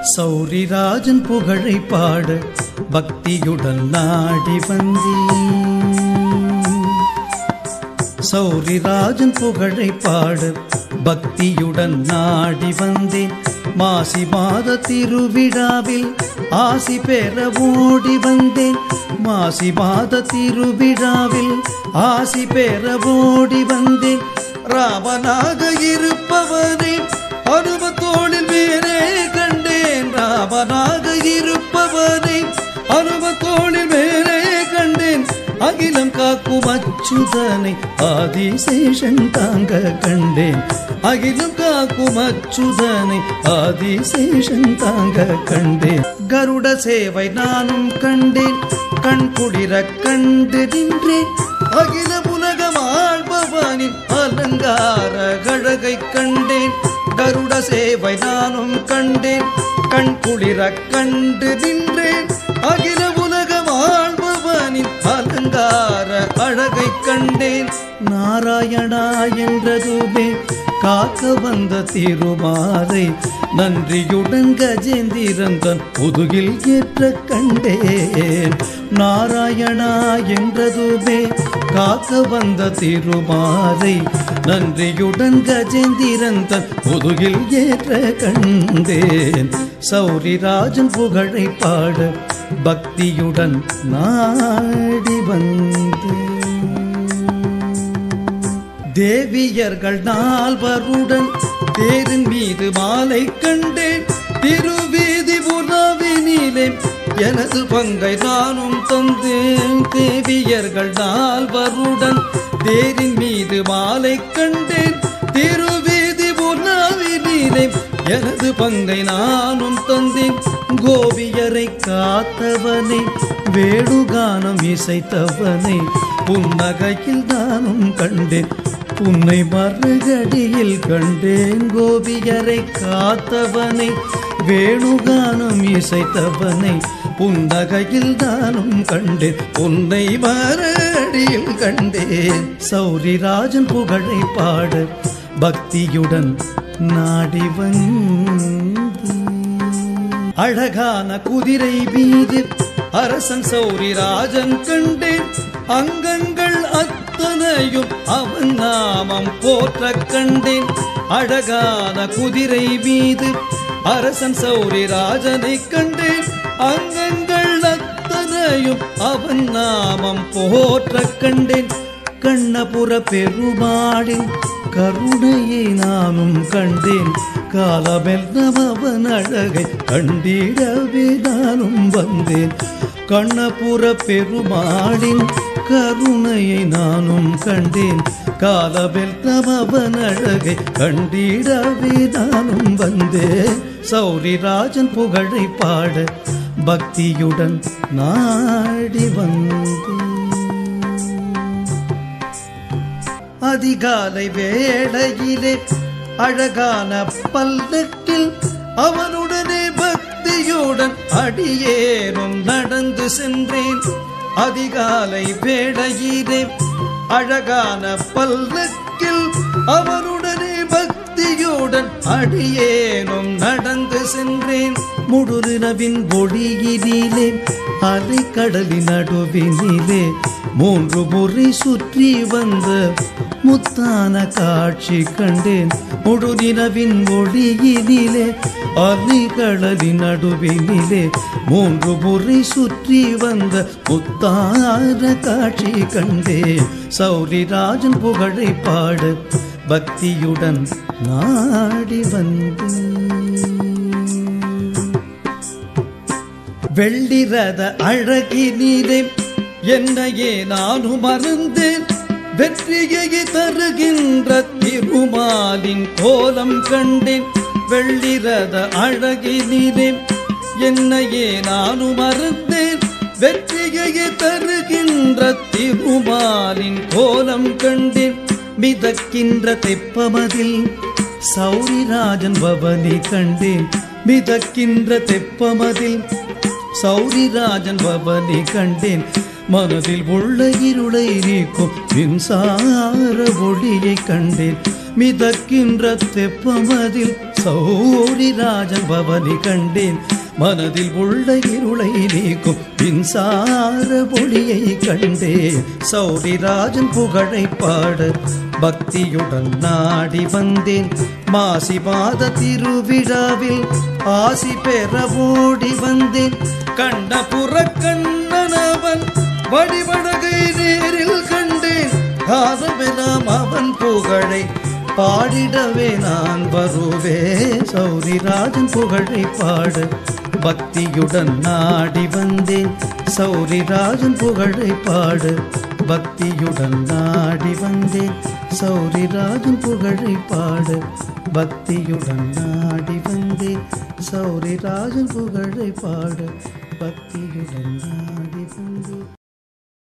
சௌரிராஜன் புகழை பாட பக்தியுடன் நாடி வந்தேன் சௌரிராஜன் புகழை பாட பக்தியுடன் நாடி வந்தேன் மாசி மாத திருவிழாவில் ஆசி பெற ஓடி வந்தேன் மாசி மாத திருவிழாவில் ஆசி பெற ஓடி வந்தேன் ராமனாக இருப்பவனே அனுபத்தோளில் மேலே கண்டேன் ராமனாக இருப்பவனே அனுபத்தோளில் மேலே கண்டேன் அகிலம் காக்கும் அச்சுதனை ஆதிசேஷன் தாங்க கண்டேன் அகிலம் காக்கும் அச்சுதனை ஆதிசேஷன் தாங்க கண்டேன் கருட சேவை நானும் கண்டேன் கண் குளிர கண்டு நின்றேன் அகில உலகம் ஆள்பவனின் அலங்கார கழகை கண்டேன் கருட சேவை நானும் கண்டேன் கண் குளிர கண்டு நின்றேன் அகில உலகம் ஆள்பவனின் அலங்கார அழகை கண்டேன் நாராயணா என்றதுமே காக்க வந்த திருமாலை நன்றியுடன் கஜேந்திரன் தன் முதுகில் ஏற்ற கண்டேன் நாராயணா என்றதுமே காக்க வந்த திருமாலை நன்றியுடன் கஜேந்திரன் தன் முதுகில் ஏற்ற கண்டேன் சௌரிராஜன் புகழை பாட பக்தியுடன் நாடி வந்தேன் தேவியர்கள் நால்வருடன் தேரின் மீது மாலை கண்டேன் திருவீதி உறவினிலே எனது பங்கை நானும் தந்தேன் தேவியர்கள் நால்வருடன் தேரின் மீது மாலை கண்டேன் திருவீதி உறவினிலே எனது பங்கை நானும் தந்தேன் கோபியரை காத்தவனை வேடுகானம் இசைத்தவனை புன்னகையில் நானும் கண்டேன் உன்னை மறுகடியில் கண்டேன் கோபியரை காத்தவனை வேணுகானம் இசைத்தவனை புன்னகையில் நானும் கண்டேன் உன்னை மறுகடியில் கண்டேன் சௌரிராஜன் புகழை பாட பக்தியுடன் நாடி வந்து அழகான குதிரை மீது அரசன் சௌரிராஜன் கண்டேன் அங்கங்கள் அத்தனையும் அவன் நாமம் போற்ற கண்டேன் அழகான குதிரை மீது அரசன் சௌரிராஜனை கண்டேன் அங்கங்கள் அத்தனையும் அவன் நாமம் போற்ற கண்டேன் கண்ணபுர பெருமாளின் கருணையை நானும் கண்டேன் காலமெல்லாம் அவன் அழகை கண்டிடவே நானும் வந்தேன் கண்ணபுர பெருமாளின் கருணையை நானும் கண்டேன் காலமெல்லாம் அவன் அழகை கண்டிடவே நானும் வந்தேன் சௌரிராஜன் புகழை பாட பக்தியுடன் நாடி வந்தேன் அதிகாலை வேளையிலே அழகான பல்லக்கில் அவனுடனே பக்தியுடன் அடியேறும் நடந்து சென்றேன் அதிகாலை வேளையிலே அழகான பல்லக்கில் அவனுடனே பக்தியுடன் அடியேனும் நடந்து சென்றேன் முடுரினவின் ஒளியினிலே அலைக்கடலின் நடுவினிலே மூன்று முறை சுற்றி வந்த முத்தான காட்சி கண்டேன் முழுதினவின் ஒளியினிலே அலைக்கடலின் நடுவினிலே மூன்று முறை சுற்றி வந்த முத்தான காட்சி கண்டேன் சௌரிராஜன் புகழை பாட பக்தியுடன் நாடி வந்தேன் வெள்ளிரத அழகினிலே என்னையே நானும் மறந்தேன் வெற்றியை தருகின்ற திருமாலின் கோலம் கண்டேன் வெள்ளிரத அழகினிலே என்னையே நானும் மறந்தேன் வெற்றியை தருகின்ற திருமாலின் கோலம் கண்டேன் மிதக்கின்ற தெப்பமதில் சௌரிராஜன் பவனி கண்டேன் மிதக்கின்ற தெப்பமதில் சௌரிராஜன் பவனி கண்டேன் மனதில் உள்ள இருளை நீக்கும் மின்சார ஒளியை கண்டேன் மிதக்கின்ற தெப்பமதில் சௌரி ராஜன் பவனி கண்டேன் மனதில் உள்ள இருளை நீக்கும் மின்சார ஒளியை கண்டேன் சௌரி ராஜன் புகழை பாட பக்தியுடன் நாடி வந்தேன் மாசி மாத திருவிழாவில் ஆசி பெற ஓடி வந்தேன் கண்ட புறக்கண்ணனவன் வடிவடகை நேரில் கண்டேன் காதமெல்லாம் அவன் புகழை பாடிடவே நான் வருவே சௌரிராஜன் புகழை பாட பக்தியுடன் நாடி வந்தேன் சௌரிராஜன் புகழை பாட பக்தியுடன் நாடி வந்தேன் சௌரிராஜன் புகழை பாட பக்தியுடன் நாடி வந்தேன் சௌரிராஜன் புகழை பாட பக்தியுடன் நாடி வந்தேன்